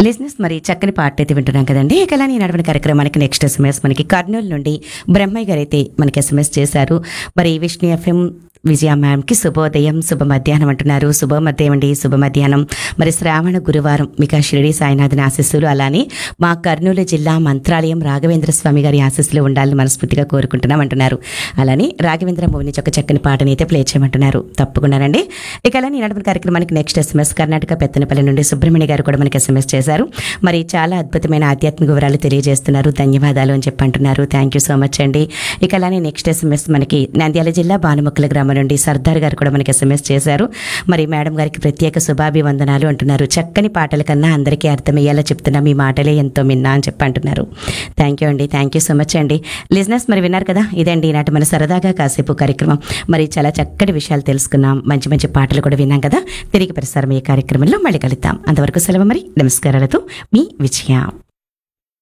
లిజినెస్ మరి చక్కని పాట అయితే వింటున్నాం కదండి ఇక అలానే నడవని కార్యక్రమానికి నెక్స్ట్ ఎస్ఎంఎస్ మనకి కర్నూలు నుండి బ్రహ్మయ్య గారు అయితే మనకి ఎస్ఎంఎస్ చేశారు మరి విష్ణు ఎఫ్ఎం విజయ మ్యామ్కి శుభోదయం శుభ మధ్యాహ్నం అంటున్నారు శుభ మధ్యాహ్నం అండి శుభ మధ్యాహ్నం మరి శ్రావణ గురువారం మీకు ఆ షిరిడి సాయినాథుని ఆశీస్సులు అలానే మా కర్నూలు జిల్లా మంత్రాలయం రాఘవేంద్ర స్వామి గారి ఆశీస్సులు ఉండాలని మనస్ఫూర్తిగా కోరుకుంటున్నాం అంటున్నారు అలానే రాఘవేంద్ర మూవిని ఒక చక్కని పాటని అయితే ప్లే చేయమంటున్నారు తప్పకుండానండి ఇక అలానే నడపని కార్యక్రమానికి నెక్స్ట్ ఎస్ఎంఎస్ కర్ణాటక పెత్తనపల్లి నుండి సుబ్రహ్మణ్య గారు కూడా మనకి ఎస్ఎంఎస్ చేశారు మరి చాలా అద్భుతమైన ఆధ్యాత్మిక వివరాలు తెలియజేస్తున్నారు ధన్యవాదాలు అని చెప్పి అంటున్నారు థ్యాంక్ యూ సో మచ్ అండి ఇక అలానే నెక్స్ట్ ఎస్ఎంఎస్ మనకి నంద్యాల జిల్లా బానుమక్కల గ్రామం నుండి సర్దార్ గారు కూడా మనకి ఎస్ఎంఎస్ చేశారు మరి మేడం గారికి ప్రత్యేక శుభాభివందనాలు అంటున్నారు చక్కని పాటల కన్నా అందరికీ అర్థమయ్యేలా చెప్తున్నా మీ మాటలే ఎంతో మిన్నా అని చెప్పి అంటున్నారు థ్యాంక్ యూ అండి థ్యాంక్ యూ సో మచ్ అండి లిజినెస్ మరి విన్నారు కదా ఇదండి ఈనాటి మన సరదాగా కాసేపు కార్యక్రమం మరి చాలా చక్కటి విషయాలు తెలుసుకున్నాం మంచి మంచి పాటలు కూడా విన్నాం కదా తిరిగి ప్రసారం ఈ కార్యక్రమంలో మళ్ళీ కలుద్దాం అంతవరకు సెలవు మరి నమస్కారాలతో మీ విజయ